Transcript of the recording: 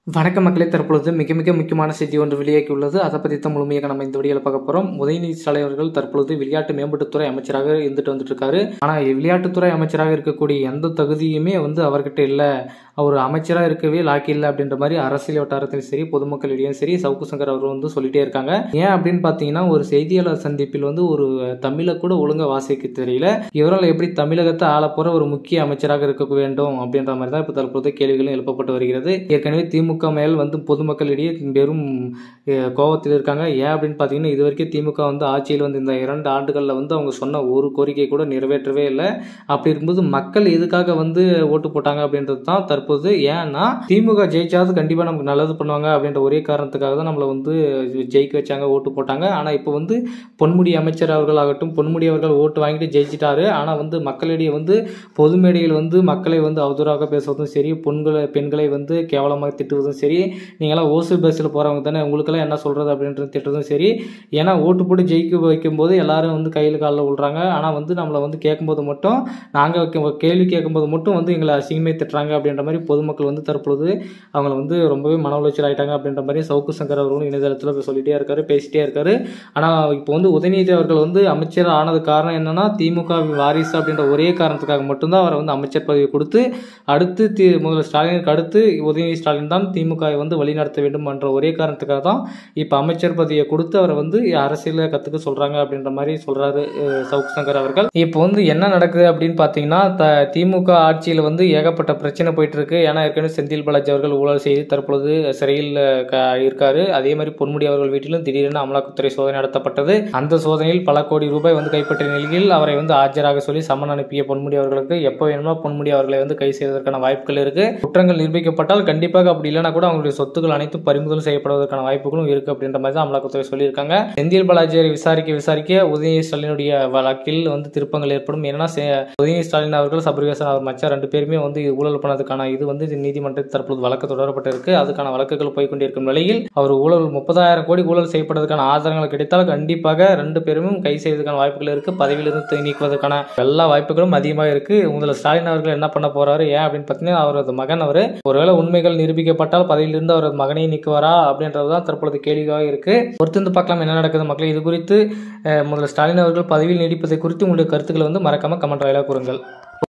வணக்க மக்களே தற்பொழுது மிக மிக முக்கியமான செய்தி ஒன்று வெளியாகி உள்ளது அதை பற்றி தான் முழுமையாக நம்ம இந்த வீடியோவில் பார்க்க போகிறோம் உதயநிதி ஸ்டாலின் அவர்கள் தற்பொழுது விளையாட்டு மேம்பாட்டுத்துறை அமைச்சராக இருந்துட்டு வந்துட்டு இருக்காரு ஆனால் விளையாட்டுத்துறை அமைச்சராக இருக்கக்கூடிய எந்த தகுதியுமே வந்து அவர்கிட்ட இல்லை அவர் அமைச்சராக இருக்கவே லாக்கி இல்லை அப்படின்ற மாதிரி அரசியல் வட்டாரத்திலும் சரி பொதுமக்களிடையும் சரி சவுக்கு சங்கர் அவர் வந்து சொல்லிட்டே இருக்காங்க ஏன் அப்படின்னு பார்த்தீங்கன்னா ஒரு செய்தியாளர் சந்திப்பில் வந்து ஒரு தமிழை கூட ஒழுங்காக வாசிக்க தெரியல இவரால் எப்படி தமிழகத்தை ஆளப்போற ஒரு முக்கிய அமைச்சராக இருக்க வேண்டும் அப்படின்ற மாதிரி தான் இப்போ தற்போது கேள்விகளும் எழுப்பப்பட்டு வருகிறது ஏற்கனவே திமுக மேல் வந்து பொதுமக்களிடையே பெரும் அஹ், கோபத்தில் இருக்காங்க ஏன் அப்படின்னு பார்த்தீங்கன்னா இது வரைக்கும் திமுக வந்து ஆட்சியில் வந்து இந்த இரண்டு ஆண்டுகளில் வந்து அவங்க சொன்ன ஒரு கோரிக்கை கூட நிறைவேற்றவே இல்லை அப்படி இருக்கும்போது மக்கள் எதுக்காக வந்து ஓட்டு போட்டாங்க அப்படின்றது தான் தற்போது ஏன்னா திமுக ஜெயிச்சாவது கண்டிப்பாக நமக்கு நல்லது பண்ணுவாங்க அப்படின்ற ஒரே காரணத்துக்காக தான் நம்மளை வந்து ஜெயிக்க வச்சாங்க ஓட்டு போட்டாங்க ஆனால் இப்போ வந்து பொன்முடி அமைச்சர் அவர்கள் ஆகட்டும் பொன்முடி அவர்கள் ஓட்டு வாங்கிட்டு ஜெயிச்சிட்டாரு ஆனால் வந்து மக்களிடையே வந்து பொது மேடையில் வந்து மக்களை வந்து அவதூறாக பேசுவதும் சரி பெண்களை பெண்களை வந்து கேவலமாக திட்டுவதும் சரி நீங்களாம் ஓசு பஸ்ஸில் போகிறவங்க தானே உங்களுக்கெல்லாம் என்ன சொல்கிறது அப்படின்றது திட்டுறதும் சரி ஏன்னா ஓட்டு போட்டு ஜெயிக்க வைக்கும்போது எல்லாரும் வந்து கையில் காலில் விழுறாங்க ஆனால் வந்து நம்மளை வந்து கேட்கும்போது மட்டும் நாங்கள் வைக்க கேள்வி கேட்கும்போது மட்டும் வந்து எங்களை அசிங்கமே திட்டுறாங்க அப்படின்ற மாதிரி பொதுமக்கள் வந்து தற்பொழுது அவங்கள வந்து ரொம்பவே மன உளைச்சல் ஆயிட்டாங்க அப்படின்ற மாதிரி சவுக்கு சங்கர் அவர்களும் இணையதளத்தில் போய் சொல்லிட்டே இருக்காரு பேசிட்டே இருக்காரு ஆனால் இப்போ வந்து உதயநிதி அவர்கள் வந்து அமைச்சர் ஆனது காரணம் என்னன்னா திமுக வாரிசு அப்படின்ற ஒரே காரணத்துக்காக மட்டும்தான் அவரை வந்து அமைச்சர் பதவி கொடுத்து அடுத்து தி முதல்வர் ஸ்டாலினுக்கு அடுத்து உதயநிதி ஸ்டாலின் தான் திமுகவை வந்து வழிநடத்த வேண்டும் என்ற ஒரே காரணத்துக்காக தான் இப்போ அமைச்சர் பதவியை கொடுத்து அவரை வந்து அரசியலை கற்றுக்க சொல்கிறாங்க அப்படின்ற மாதிரி சொல்கிறாரு சவுக் சங்கர் அவர்கள் இப்போ வந்து என்ன நடக்குது அப்படின்னு பார்த்தீங்கன்னா த திமுக ஆட்சியில் வந்து ஏகப்பட்ட பிரச்சனை போயிட்டு இருக்கு ஏன்னா ஏற்கனவே செந்தில் பாலாஜி அவர்கள் ஊழல் செய்து தற்பொழுது சிறையில் க இருக்காரு அதே மாதிரி பொன்முடி அவர்கள் வீட்டிலும் திடீரென அமலாக்கத்துறை சோதனை நடத்தப்பட்டது அந்த சோதனையில் பல கோடி ரூபாய் வந்து கைப்பற்றிய நிலையில் அவரை வந்து ஆஜராக சொல்லி சம்மன் அனுப்பிய பொன்முடி அவர்களுக்கு எப்போ வேணுமோ பொன்முடி அவர்களை வந்து கை செய்வதற்கான வாய்ப்புகள் இருக்கு குற்றங்கள் நிரூபிக்கப்பட்டால் கண்டிப்பாக அப்படி இல்லைனா கூட அவங்களுடைய சொத்துக்கள் அனைத்தும் பறிமுதல் செய்யப்படுவதற்கான வாய்ப்புகளும் இருக்கு அப்படின்ற மாதிரி தான் அமலாக்கத்துறை சொல்லியிருக்காங்க செந்தில் பாலாஜியை விசாரிக்க விசாரிக்க உதயநிதி ஸ்டாலினுடைய வழக்கில் வந்து திருப்பங்கள் ஏற்படும் ஏன்னா செ- உதயநிதி ஸ்டாலின் அவர்கள் சபரிவாசன் அவர் மச்சான் ரெண்டு பேருமே வந்து ஊழல் பண்ணதுக்கான இது வந்து நீதிமன்றத்தில் தற்போது வழக்கு தொடரப்பட்டிருக்கு அதுக்கான வழக்குகள் போய் கொண்டிருக்கும் நிலையில் அவர் ஊழல் முப்பதாயிரம் கோடி ஊழல் செய்யப்பட்டதுக்கான ஆதாரங்கள் கிடைத்தால் கண்டிப்பாக ரெண்டு பேரும் கை செய்வதற்கான வாய்ப்புகள் இருக்கு பதவியிலிருந்து நீக்குவதற்கான எல்லா வாய்ப்புகளும் அதிகமாக இருக்கு முதல்ல ஸ்டாலின் அவர்கள் என்ன பண்ண போறாரு ஏன் அப்படின்னு பார்த்தீங்கன்னா அவரது மகன் அவர் ஒருவேளை உண்மைகள் நிரூபிக்கப்பட்டால் பதவியிலிருந்து அவரது மகனை நீக்குவாரா அப்படின்றது தான் தற்பொழுது கேள்வியாக இருக்கு பொறுத்திருந்து பார்க்கலாம் என்ன நடக்குது மக்களே இது குறித்து அஹ், முதல்ல ஸ்டாலின் அவர்கள் பதவியில் நீடிப்பதை குறித்து உங்களுடைய கருத்துக்களை வந்து மறக்காம கமெண்ட் வாயிலாக கூறுங்கள்